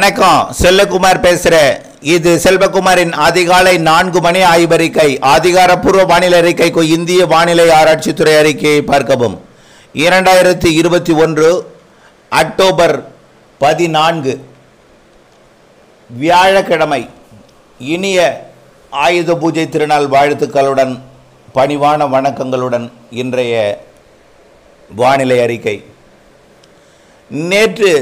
வணக்கம் செல்லகுமார் பேசுறேன் இது செல்வகுமாரின் அதிகாலை நான்கு மணி ஆய்வறிக்கை அதிகாரப்பூர்வ வானிலை அறிக்கைக்கு இந்திய வானிலை ஆராய்ச்சித்துறை அறிக்கையை பார்க்கவும் இரண்டாயிரத்தி இருபத்தி ஒன்று அக்டோபர் பதினான்கு வியாழக்கிழமை இனிய ஆயுத பூஜை திருநாள் வாழ்த்துக்களுடன் பணிவான வணக்கங்களுடன் இன்றைய வானிலை அறிக்கை நேற்று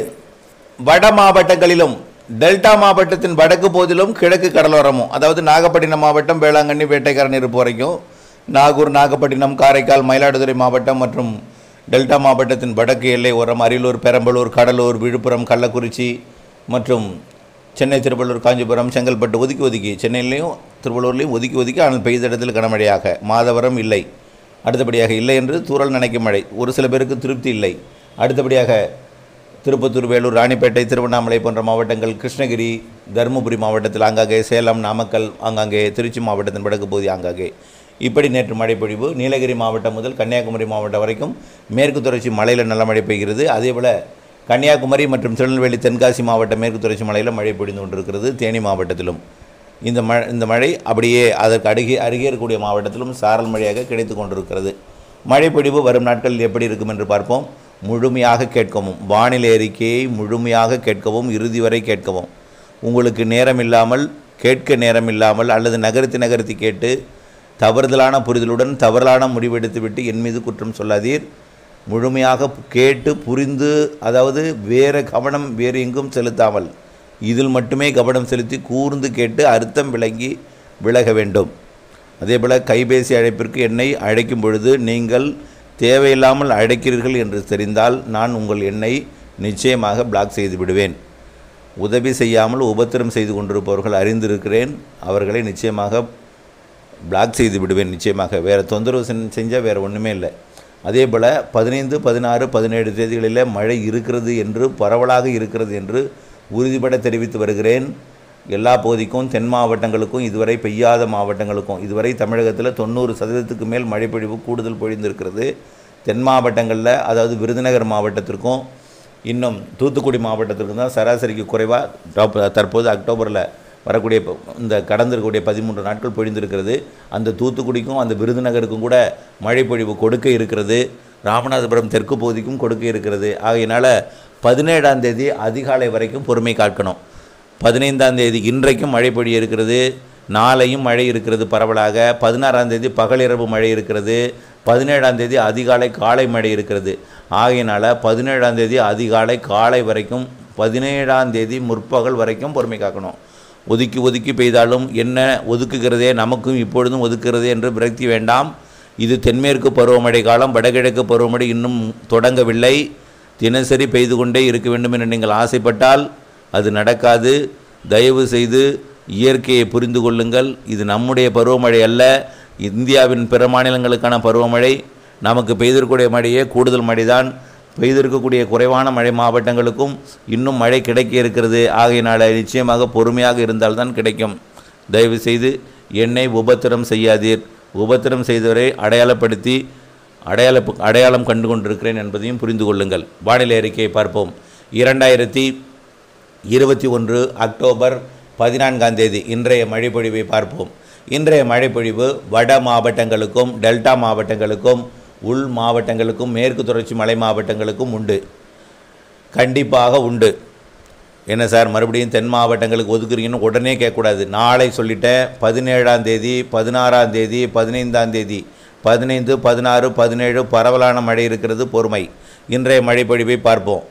வட மாவட்டங்களிலும் டெல்டா மாவட்டத்தின் வடக்கு பகுதியிலும் கிழக்கு கடலோரமும் அதாவது நாகப்பட்டினம் மாவட்டம் வேளாங்கண்ணி வேட்டைக்காரன் இருப்பு வரைக்கும் நாகூர் நாகப்பட்டினம் காரைக்கால் மயிலாடுதுறை மாவட்டம் மற்றும் டெல்டா மாவட்டத்தின் வடக்கு எல்லை ஓரம் அரியலூர் பெரம்பலூர் கடலூர் விழுப்புரம் கள்ளக்குறிச்சி மற்றும் சென்னை திருவள்ளூர் காஞ்சிபுரம் செங்கல்பட்டு ஒதுக்கி ஒதுக்கி சென்னையிலையும் திருவள்ளூர்லையும் ஒதுக்கி ஒதுக்கி ஆனால் பெய்த இடத்தில் கனமழையாக மாதவரம் இல்லை அடுத்தபடியாக இல்லை என்று தூறல் நினைக்கும் மழை ஒரு சில பேருக்கு திருப்தி இல்லை அடுத்தபடியாக திருப்பத்தூர் வேலூர் ராணிப்பேட்டை திருவண்ணாமலை போன்ற மாவட்டங்கள் கிருஷ்ணகிரி தருமபுரி மாவட்டத்தில் ஆங்காங்கே சேலம் நாமக்கல் ஆங்காங்கே திருச்சி மாவட்டத்தின் வடக்கு பகுதி ஆங்காங்கே இப்படி நேற்று மழை பொழிவு நீலகிரி மாவட்டம் முதல் கன்னியாகுமரி மாவட்டம் வரைக்கும் மேற்கு தொடர்ச்சி மலையில் நல்ல மழை பெய்கிறது அதேபோல் கன்னியாகுமரி மற்றும் திருநெல்வேலி தென்காசி மாவட்ட மேற்கு தொடர்ச்சி மலையில் மழை பொழிந்து கொண்டிருக்கிறது தேனி மாவட்டத்திலும் இந்த மழை இந்த மழை அப்படியே அதற்கு அருகே அருகே இருக்கக்கூடிய மாவட்டத்திலும் சாரல் மழையாக கிடைத்து கொண்டிருக்கிறது மழை பொழிவு வரும் நாட்களில் எப்படி இருக்கும் என்று பார்ப்போம் முழுமையாக கேட்கவும் வானிலை அறிக்கையை முழுமையாக கேட்கவும் இறுதி வரை கேட்கவும் உங்களுக்கு நேரம் இல்லாமல் கேட்க நேரம் இல்லாமல் அல்லது நகர்த்தி நகர்த்தி கேட்டு தவறுதலான புரிதலுடன் தவறான முடிவெடுத்துவிட்டு என் மீது குற்றம் சொல்லாதீர் முழுமையாக கேட்டு புரிந்து அதாவது வேறு கவனம் வேறு எங்கும் செலுத்தாமல் இதில் மட்டுமே கவனம் செலுத்தி கூர்ந்து கேட்டு அர்த்தம் விளங்கி விலக வேண்டும் அதேபோல் கைபேசி அழைப்பிற்கு என்னை அழைக்கும் பொழுது நீங்கள் தேவையில்லாமல் அழைக்கிறீர்கள் என்று தெரிந்தால் நான் உங்கள் எண்ணை நிச்சயமாக பிளாக் செய்து விடுவேன் உதவி செய்யாமல் உபத்திரம் செய்து கொண்டிருப்பவர்கள் அறிந்திருக்கிறேன் அவர்களை நிச்சயமாக பிளாக் செய்து விடுவேன் நிச்சயமாக வேறு தொந்தரவு செஞ் செஞ்சால் வேறு ஒன்றுமே இல்லை அதே போல் பதினைந்து பதினாறு பதினேழு தேதிகளில் மழை இருக்கிறது என்று பரவலாக இருக்கிறது என்று உறுதிபட தெரிவித்து வருகிறேன் எல்லா பகுதிக்கும் தென் மாவட்டங்களுக்கும் இதுவரை பெய்யாத மாவட்டங்களுக்கும் இதுவரை தமிழகத்தில் தொண்ணூறு சதவீதத்துக்கு மேல் மழை பொழிவு கூடுதல் பொழிந்திருக்கிறது தென் மாவட்டங்களில் அதாவது விருதுநகர் மாவட்டத்திற்கும் இன்னும் தூத்துக்குடி மாவட்டத்திற்கும் தான் சராசரிக்கு குறைவாக தற்போது அக்டோபரில் வரக்கூடிய இப்போ இந்த கடந்திருக்கக்கூடிய பதிமூன்று நாட்கள் பொழிந்திருக்கிறது அந்த தூத்துக்குடிக்கும் அந்த விருதுநகருக்கும் கூட மழை பொழிவு கொடுக்க இருக்கிறது ராமநாதபுரம் தெற்கு பகுதிக்கும் கொடுக்க இருக்கிறது ஆகையினால் பதினேழாம் தேதி அதிகாலை வரைக்கும் பொறுமை காக்கணும் பதினைந்தாம் தேதி இன்றைக்கும் மழை பொழிய இருக்கிறது நாளையும் மழை இருக்கிறது பரவலாக பதினாறாம் தேதி பகலிரவு மழை இருக்கிறது பதினேழாம் தேதி அதிகாலை காலை மழை இருக்கிறது ஆகையினால் பதினேழாம் தேதி அதிகாலை காலை வரைக்கும் பதினேழாம் தேதி முற்பகல் வரைக்கும் பொறுமை காக்கணும் ஒதுக்கி ஒதுக்கி பெய்தாலும் என்ன ஒதுக்குகிறதே நமக்கும் இப்பொழுதும் ஒதுக்குகிறதே என்று விரக்தி வேண்டாம் இது தென்மேற்கு பருவமழை காலம் வடகிழக்கு பருவமழை இன்னும் தொடங்கவில்லை தினசரி பெய்து கொண்டே இருக்க வேண்டும் என்று நீங்கள் ஆசைப்பட்டால் அது நடக்காது தயவு செய்து இயற்கையை புரிந்து கொள்ளுங்கள் இது நம்முடைய பருவமழை அல்ல இந்தியாவின் பிற மாநிலங்களுக்கான பருவமழை நமக்கு பெய்திருக்கக்கூடிய மழையே கூடுதல் மழைதான் பெய்திருக்கக்கூடிய குறைவான மழை மாவட்டங்களுக்கும் இன்னும் மழை கிடைக்க இருக்கிறது ஆகையினால் நிச்சயமாக பொறுமையாக இருந்தால்தான் கிடைக்கும் தயவு செய்து என்னை உபத்திரம் செய்யாதீர் உபத்திரம் செய்தவரை அடையாளப்படுத்தி அடையாள அடையாளம் கண்டு கொண்டிருக்கிறேன் என்பதையும் புரிந்து கொள்ளுங்கள் வானிலை அறிக்கையை பார்ப்போம் இரண்டாயிரத்தி இருபத்தி ஒன்று அக்டோபர் பதினான்காம் தேதி இன்றைய மழைப்பொழிவை பார்ப்போம் இன்றைய மழைப்பொழிவு வட மாவட்டங்களுக்கும் டெல்டா மாவட்டங்களுக்கும் உள் மாவட்டங்களுக்கும் மேற்கு தொடர்ச்சி மலை மாவட்டங்களுக்கும் உண்டு கண்டிப்பாக உண்டு என்ன சார் மறுபடியும் தென் மாவட்டங்களுக்கு ஒதுக்குறீங்கன்னு உடனே கேட்கக்கூடாது நாளை சொல்லிட்டேன் பதினேழாம் தேதி பதினாறாம் தேதி பதினைந்தாம் தேதி பதினைந்து பதினாறு பதினேழு பரவலான மழை இருக்கிறது பொறுமை இன்றைய மழைப்பொழிவை பார்ப்போம்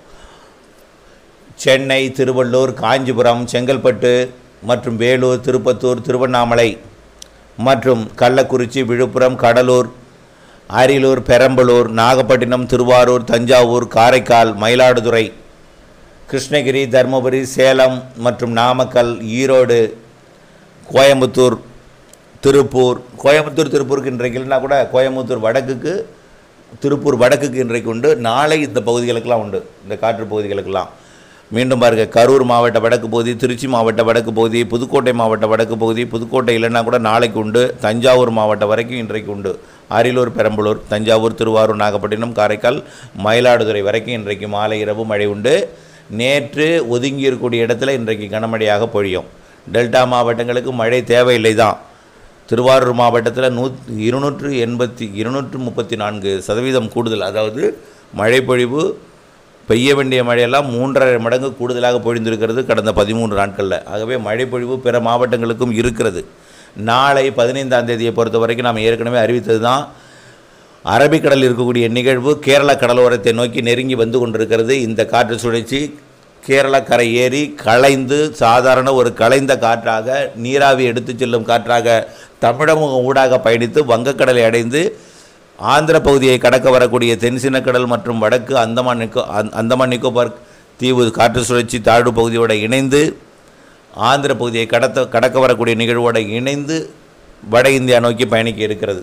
சென்னை திருவள்ளூர் காஞ்சிபுரம் செங்கல்பட்டு மற்றும் வேலூர் திருப்பத்தூர் திருவண்ணாமலை மற்றும் கள்ளக்குறிச்சி விழுப்புரம் கடலூர் அரியலூர் பெரம்பலூர் நாகப்பட்டினம் திருவாரூர் தஞ்சாவூர் காரைக்கால் மயிலாடுதுறை கிருஷ்ணகிரி தருமபுரி சேலம் மற்றும் நாமக்கல் ஈரோடு கோயம்புத்தூர் திருப்பூர் கோயம்புத்தூர் திருப்பூருக்கு இன்றைக்கு இல்லைனா கூட கோயம்புத்தூர் வடக்குக்கு திருப்பூர் வடக்குக்கு இன்றைக்கு உண்டு நாளை இந்த பகுதிகளுக்கெல்லாம் உண்டு இந்த காற்று பகுதிகளுக்கெல்லாம் மீண்டும் பாருங்க கரூர் மாவட்ட வடக்கு பகுதி திருச்சி மாவட்ட வடக்கு பகுதி புதுக்கோட்டை மாவட்ட வடக்கு பகுதி புதுக்கோட்டை இல்லைன்னா கூட நாளைக்கு உண்டு தஞ்சாவூர் மாவட்டம் வரைக்கும் இன்றைக்கு உண்டு அரியலூர் பெரம்பலூர் தஞ்சாவூர் திருவாரூர் நாகப்பட்டினம் காரைக்கால் மயிலாடுதுறை வரைக்கும் இன்றைக்கு மாலை இரவு மழை உண்டு நேற்று ஒதுங்கி இருக்கக்கூடிய இடத்துல இன்றைக்கு கனமழையாக பொழியும் டெல்டா மாவட்டங்களுக்கு மழை தேவையில்லை தான் திருவாரூர் மாவட்டத்தில் நூ இருநூற்று எண்பத்தி இருநூற்று முப்பத்தி நான்கு சதவீதம் கூடுதல் அதாவது மழைப்பொழிவு பெய்ய வேண்டிய மழையெல்லாம் மூன்றரை மடங்கு கூடுதலாக பொழிந்திருக்கிறது கடந்த பதிமூன்று நாட்களில் ஆகவே மழைப்பொழிவு பிற மாவட்டங்களுக்கும் இருக்கிறது நாளை பதினைந்தாம் தேதியை பொறுத்த வரைக்கும் நாம் ஏற்கனவே அறிவித்தது தான் அரபிக்கடலில் இருக்கக்கூடிய நிகழ்வு கேரள கடலோரத்தை நோக்கி நெருங்கி வந்து கொண்டிருக்கிறது இந்த காற்று சுழற்சி கேரள கரை ஏறி களைந்து சாதாரண ஒரு களைந்த காற்றாக நீராவி எடுத்துச் செல்லும் காற்றாக தமிழகம் ஊடாக பயணித்து வங்கக்கடலை அடைந்து ஆந்திர பகுதியை கடக்க வரக்கூடிய தென்சினக்கடல் மற்றும் வடக்கு அந்தமான் நிக்கோ அந்- அந்தமான் நிக்கோபார் தீவு காற்று சுழற்சி தாழ்வு பகுதியோடு இணைந்து ஆந்திர பகுதியை கடத்த கடக்க வரக்கூடிய நிகழ்வோடு இணைந்து வட இந்தியா நோக்கி பயணிக்க இருக்கிறது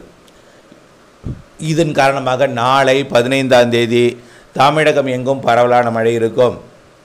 இதன் காரணமாக நாளை பதினைந்தாம் தேதி தமிழகம் எங்கும் பரவலான மழை இருக்கும்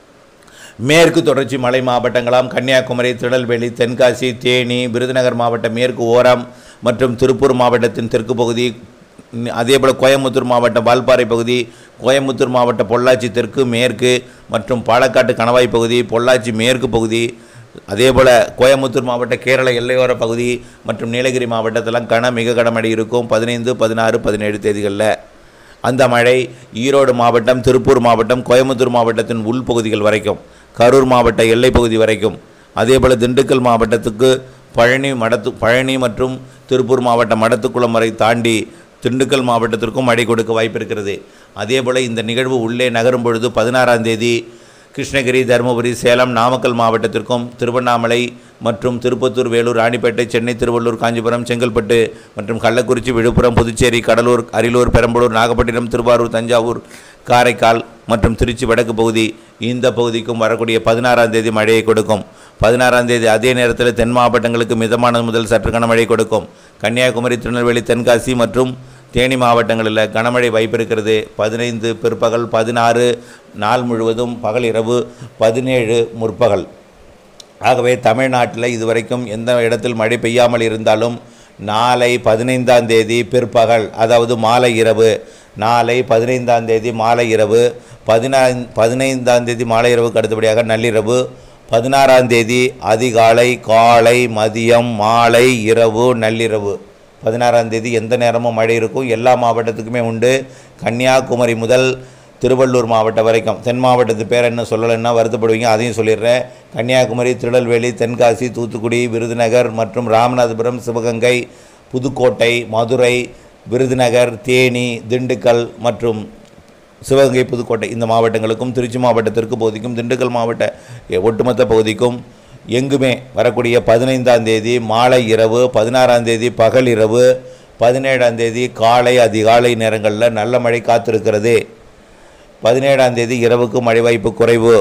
மேற்கு தொடர்ச்சி மலை மாவட்டங்களாம் கன்னியாகுமரி திருநெல்வேலி தென்காசி தேனி விருதுநகர் மாவட்ட மேற்கு ஓரம் மற்றும் திருப்பூர் மாவட்டத்தின் தெற்கு பகுதி ம், அதேபோல் கோயம்புத்தூர் மாவட்டம் வால்பாறை பகுதி கோயம்புத்தூர் மாவட்ட பொள்ளாச்சி தெற்கு மேற்கு மற்றும் பாலக்காட்டு கணவாய் பகுதி பொள்ளாச்சி மேற்கு பகுதி அதேபோல் கோயம்புத்தூர் மாவட்ட கேரள எல்லையோர பகுதி மற்றும் நீலகிரி மாவட்டத்திலாம் கன மிக கனமழை இருக்கும் பதினைந்து பதினாறு பதினேழு தேதிகளில் அந்த மழை ஈரோடு மாவட்டம் திருப்பூர் மாவட்டம் கோயம்புத்தூர் மாவட்டத்தின் உள்பகுதிகள் வரைக்கும் கரூர் மாவட்ட எல்லைப் பகுதி வரைக்கும் அதேபோல் திண்டுக்கல் மாவட்டத்துக்கு பழனி மடத்து பழனி மற்றும் திருப்பூர் மாவட்ட மடத்துக்குளம் வரை தாண்டி திண்டுக்கல் மாவட்டத்திற்கும் மழை கொடுக்க வாய்ப்பு இருக்கிறது அதேபோல் இந்த நிகழ்வு உள்ளே நகரும் பொழுது பதினாறாம் தேதி கிருஷ்ணகிரி தருமபுரி சேலம் நாமக்கல் மாவட்டத்திற்கும் திருவண்ணாமலை மற்றும் திருப்பத்தூர் வேலூர் ராணிப்பேட்டை சென்னை திருவள்ளூர் காஞ்சிபுரம் செங்கல்பட்டு மற்றும் கள்ளக்குறிச்சி விழுப்புரம் புதுச்சேரி கடலூர் அரியலூர் பெரம்பலூர் நாகப்பட்டினம் திருவாரூர் தஞ்சாவூர் காரைக்கால் மற்றும் திருச்சி வடக்கு பகுதி இந்த பகுதிக்கும் வரக்கூடிய பதினாறாம் தேதி மழையை கொடுக்கும் பதினாறாம் தேதி அதே நேரத்தில் தென் மாவட்டங்களுக்கு மிதமானது முதல் சற்று கனமழை கொடுக்கும் கன்னியாகுமரி திருநெல்வேலி தென்காசி மற்றும் தேனி மாவட்டங்களில் கனமழை வாய்ப்பு இருக்கிறது பதினைந்து பிற்பகல் பதினாறு நாள் முழுவதும் பகல் இரவு பதினேழு முற்பகல் ஆகவே தமிழ்நாட்டில் இதுவரைக்கும் எந்த இடத்தில் மழை பெய்யாமல் இருந்தாலும் நாளை பதினைந்தாம் தேதி பிற்பகல் அதாவது மாலை இரவு நாளை பதினைந்தாம் தேதி மாலை இரவு பதினா பதினைந்தாம் தேதி மாலை இரவுக்கு அடுத்தபடியாக நள்ளிரவு பதினாறாம் தேதி அதிகாலை காலை மதியம் மாலை இரவு நள்ளிரவு பதினாறாம் தேதி எந்த நேரமும் மழை இருக்கும் எல்லா மாவட்டத்துக்குமே உண்டு கன்னியாகுமரி முதல் திருவள்ளூர் மாவட்டம் வரைக்கும் தென் மாவட்டத்து பேர் என்ன சொல்லலைன்னா வருத்தப்படுவீங்க அதையும் சொல்லிடுறேன் கன்னியாகுமரி திருநெல்வேலி தென்காசி தூத்துக்குடி விருதுநகர் மற்றும் ராமநாதபுரம் சிவகங்கை புதுக்கோட்டை மதுரை விருதுநகர் தேனி திண்டுக்கல் மற்றும் சிவகங்கை புதுக்கோட்டை இந்த மாவட்டங்களுக்கும் திருச்சி மாவட்ட தெற்கு பகுதிக்கும் திண்டுக்கல் மாவட்ட எ, ஒட்டுமொத்த பகுதிக்கும் எங்குமே வரக்கூடிய பதினைந்தாம் தேதி மாலை இரவு பதினாறாம் தேதி பகல் இரவு பதினேழாம் தேதி காலை அதிகாலை நேரங்களில் நல்ல மழை காத்திருக்கிறது பதினேழாம் தேதி இரவுக்கு மழை வாய்ப்பு குறைவு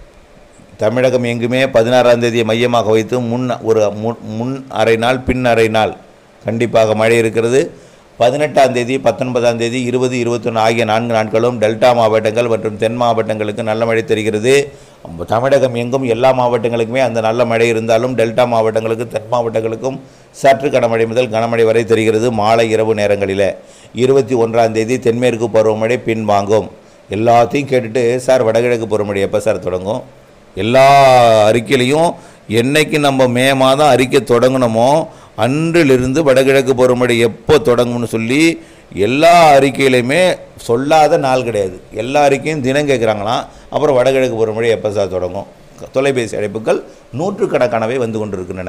தமிழகம் எங்குமே பதினாறாம் தேதியை மையமாக வைத்து முன் ஒரு முன் முன் அரை நாள் பின் அரை நாள் கண்டிப்பாக மழை இருக்கிறது பதினெட்டாம் தேதி பத்தொன்பதாம் தேதி இருபது இருபத்தொன்று ஆகிய நான்கு நாட்களும் டெல்டா மாவட்டங்கள் மற்றும் தென் மாவட்டங்களுக்கு நல்ல மழை தெரிகிறது தமிழகம் எங்கும் எல்லா மாவட்டங்களுக்குமே அந்த நல்ல மழை இருந்தாலும் டெல்டா மாவட்டங்களுக்கு தென் மாவட்டங்களுக்கும் சற்று கனமழை முதல் கனமழை வரை தெரிகிறது மாலை இரவு நேரங்களில் இருபத்தி ஒன்றாம் தேதி தென்மேற்கு பருவமழை பின்வாங்கும் எல்லாத்தையும் கேட்டுட்டு சார் வடகிழக்கு பருவமழை எப்போ சார் தொடங்கும் எல்லா அறிக்கையிலையும் என்னைக்கு நம்ம மே மாதம் அறிக்கை தொடங்கணுமோ அன்றிலிருந்து வடகிழக்கு பருவமழை எப்போ தொடங்கும்னு சொல்லி எல்லா அறிக்கையிலையுமே சொல்லாத நாள் கிடையாது எல்லா அறிக்கையும் தினம் கேட்குறாங்களாம் அப்புறம் வடகிழக்கு பருவமழை எப்போ சார் தொடங்கும் தொலைபேசி அழைப்புகள் நூற்றுக்கணக்கானவை வந்து கொண்டிருக்கின்றன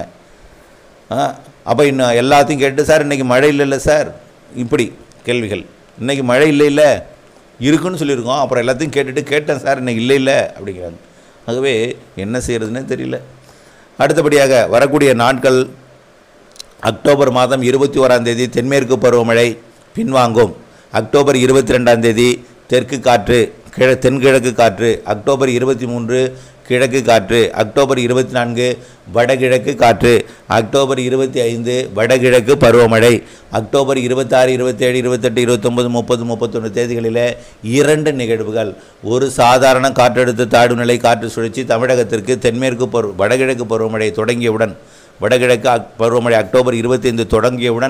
அப்போ இன்னும் எல்லாத்தையும் கேட்டு சார் இன்றைக்கி மழை இல்லைல்ல சார் இப்படி கேள்விகள் இன்றைக்கி மழை இல்லை இல்லை இருக்குன்னு சொல்லியிருக்கோம் அப்புறம் எல்லாத்தையும் கேட்டுட்டு கேட்டேன் சார் இன்னைக்கு இல்லை இல்லை அப்படிங்கிறாங்க ஆகவே என்ன செய்கிறதுனே தெரியல அடுத்தபடியாக வரக்கூடிய நாட்கள் அக்டோபர் மாதம் இருபத்தி ஓராம் தேதி தென்மேற்கு பருவமழை பின்வாங்கும் அக்டோபர் இருபத்தி ரெண்டாம் தேதி தெற்கு காற்று கிழ தென்கிழக்கு காற்று அக்டோபர் இருபத்தி மூன்று கிழக்கு காற்று அக்டோபர் இருபத்தி நான்கு வடகிழக்கு காற்று அக்டோபர் இருபத்தி ஐந்து வடகிழக்கு பருவமழை அக்டோபர் இருபத்தாறு இருபத்தேழு இருபத்தெட்டு இருபத்தொம்பது முப்பது முப்பத்தொன்று தேதிகளில் இரண்டு நிகழ்வுகள் ஒரு சாதாரண காற்றழுத்த தாழ்வு நிலை காற்று சுழற்சி தமிழகத்திற்கு தென்மேற்கு பருவ வடகிழக்கு பருவமழை தொடங்கியவுடன் வடகிழக்கு அக்- பருவமழை அக்டோபர் இருபத்தைந்து தொடங்கியவுடன்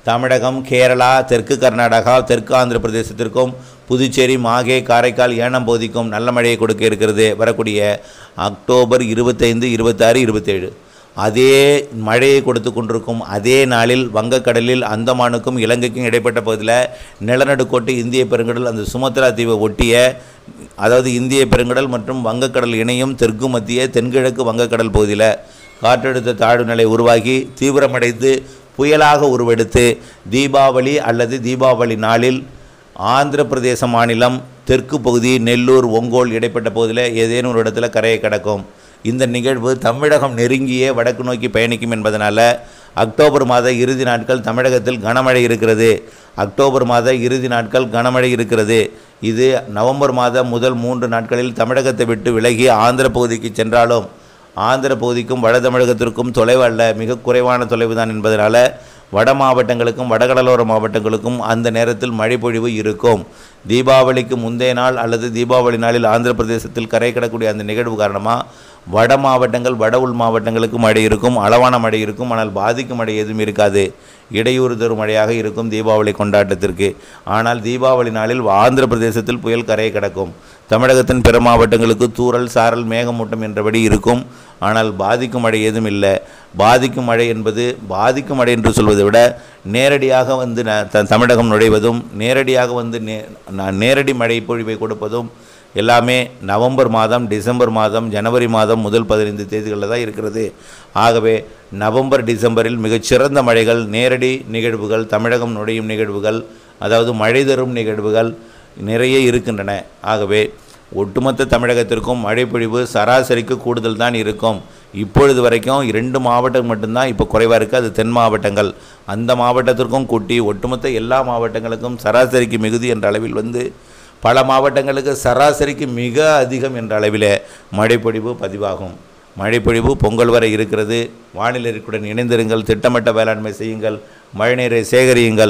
தமிழகம் கேரளா தெற்கு கர்நாடகா தெற்கு ஆந்திர பிரதேசத்திற்கும் புதுச்சேரி மாகே காரைக்கால் ஏனம் பகுதிக்கும் நல்ல மழையை கொடுக்க இருக்கிறது வரக்கூடிய அக்டோபர் இருபத்தைந்து இருபத்தாறு இருபத்தேழு அதே மழையை கொடுத்து கொண்டிருக்கும் அதே நாளில் வங்கக்கடலில் அந்தமானுக்கும் இலங்கைக்கும் இடைப்பட்ட பகுதியில் நிலநடுக்கோட்டு இந்திய பெருங்கடல் அந்த சுமத்ரா தீவை ஒட்டிய அதாவது இந்திய பெருங்கடல் மற்றும் வங்கக்கடல் இணையும் தெற்கு மத்திய தென்கிழக்கு வங்கக்கடல் பகுதியில் காற்றழுத்த தாழ்வு நிலை உருவாகி தீவிரமடைந்து புயலாக உருவெடுத்து தீபாவளி அல்லது தீபாவளி நாளில் ஆந்திர பிரதேச மாநிலம் தெற்கு பகுதி நெல்லூர் ஒங்கோல் இடைப்பட்ட பகுதியில் ஏதேனும் ஒரு இடத்துல கரையை கடக்கும் இந்த நிகழ்வு தமிழகம் நெருங்கியே வடக்கு நோக்கி பயணிக்கும் என்பதனால அக்டோபர் மாத இறுதி நாட்கள் தமிழகத்தில் கனமழை இருக்கிறது அக்டோபர் மாத இறுதி நாட்கள் கனமழை இருக்கிறது இது நவம்பர் மாத முதல் மூன்று நாட்களில் தமிழகத்தை விட்டு விலகி ஆந்திர பகுதிக்கு சென்றாலும் ஆந்திர பகுதிக்கும் வட தமிழகத்திற்கும் தொலைவு அல்ல மிக குறைவான தொலைவு தான் என்பதனால வட மாவட்டங்களுக்கும் வடகடலோர மாவட்டங்களுக்கும் அந்த நேரத்தில் மழை பொழிவு இருக்கும் தீபாவளிக்கு முந்தைய நாள் அல்லது தீபாவளி நாளில் ஆந்திர பிரதேசத்தில் கரை கடக்கூடிய அந்த நிகழ்வு காரணமாக வட மாவட்டங்கள் வட உள் மாவட்டங்களுக்கு மழை இருக்கும் அளவான மழை இருக்கும் ஆனால் பாதிக்கும் மழை எதுவும் இருக்காது இடையூறு தரும் மழையாக இருக்கும் தீபாவளி கொண்டாட்டத்திற்கு ஆனால் தீபாவளி நாளில் ஆந்திர பிரதேசத்தில் புயல் கரையை கடக்கும் தமிழகத்தின் பிற மாவட்டங்களுக்கு தூறல் சாரல் மேகமூட்டம் என்றபடி இருக்கும் ஆனால் பாதிக்கும் மழை ஏதும் இல்லை பாதிக்கும் மழை என்பது பாதிக்கும் மழை என்று சொல்வதை விட நேரடியாக வந்து ந- த- தமிழகம் நுழைவதும் நேரடியாக வந்து நே ந- நேரடி மழை பொழிவை கொடுப்பதும் எல்லாமே நவம்பர் மாதம் டிசம்பர் மாதம் ஜனவரி மாதம் முதல் பதினைந்து தேதிகளில் தான் இருக்கிறது ஆகவே நவம்பர் டிசம்பரில் மிகச்சிறந்த மழைகள் நேரடி நிகழ்வுகள் தமிழகம் நுழையும் நிகழ்வுகள் அதாவது மழை தரும் நிகழ்வுகள் நிறைய இருக்கின்றன ஆகவே ஒட்டுமொத்த தமிழகத்திற்கும் மழைப்பொழிவு சராசரிக்கு கூடுதல் தான் இருக்கும் இப்பொழுது வரைக்கும் இரண்டு மாவட்டம் மட்டும்தான் இப்போ குறைவாக இருக்குது அது தென் மாவட்டங்கள் அந்த மாவட்டத்திற்கும் கூட்டி ஒட்டுமொத்த எல்லா மாவட்டங்களுக்கும் சராசரிக்கு மிகுதி என்ற அளவில் வந்து பல மாவட்டங்களுக்கு சராசரிக்கு மிக அதிகம் என்ற அளவில் மழைப்பொழிவு பதிவாகும் மழைப்பொழிவு பொங்கல் வரை இருக்கிறது வானிலை அறிக்கையுடன் இணைந்திருங்கள் திட்டமிட்ட வேளாண்மை செய்யுங்கள் மழைநீரை சேகரியுங்கள்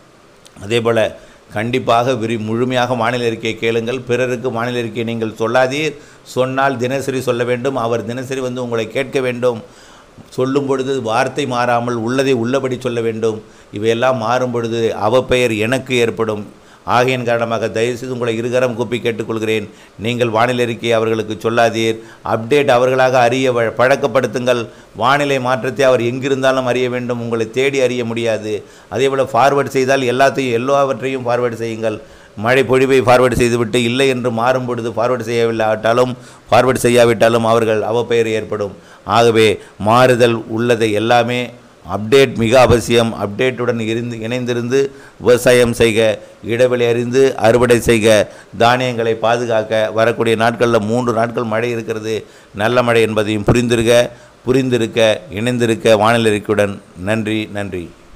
அதே போல் கண்டிப்பாக விரி முழுமையாக வானிலை அறிக்கையை கேளுங்கள் பிறருக்கு வானிலை அறிக்கையை நீங்கள் சொல்லாதீர் சொன்னால் தினசரி சொல்ல வேண்டும் அவர் தினசரி வந்து உங்களை கேட்க வேண்டும் சொல்லும் பொழுது வார்த்தை மாறாமல் உள்ளதை உள்ளபடி சொல்ல வேண்டும் இவையெல்லாம் மாறும் பொழுது அவப்பெயர் எனக்கு ஏற்படும் ஆகையின் காரணமாக தயவுசெய்து உங்களை இருகரம் கூப்பி கேட்டுக்கொள்கிறேன் நீங்கள் வானிலை அறிக்கையை அவர்களுக்கு சொல்லாதீர் அப்டேட் அவர்களாக அறிய வ- பழக்கப்படுத்துங்கள் வானிலை மாற்றத்தை அவர் எங்கிருந்தாலும் அறிய வேண்டும் உங்களை தேடி அறிய முடியாது அதே போல் ஃபார்வர்ட் செய்தால் எல்லாத்தையும் எல்லாவற்றையும் ஃபார்வர்ட் செய்யுங்கள் மழை பொழிவை ஃபார்வர்ட் செய்துவிட்டு இல்லை என்று மாறும் பொழுது ஃபார்வர்ட் செய்யவில்லாவிட்டாலும் ஃபார்வர்ட் செய்யாவிட்டாலும் அவர்கள் அவப்பெயர் ஏற்படும் ஆகவே மாறுதல் உள்ளதை எல்லாமே அப்டேட் மிக அவசியம் அப்டேட்டுடன் இருந்து இணைந்திருந்து விவசாயம் செய்க இடைவெளி அறிந்து அறுவடை செய்க தானியங்களை பாதுகாக்க வரக்கூடிய நாட்களில் மூன்று நாட்கள் மழை இருக்கிறது நல்ல மழை என்பதையும் புரிந்திருக்க புரிந்திருக்க இணைந்திருக்க வானிலை அறிக்கையுடன் நன்றி நன்றி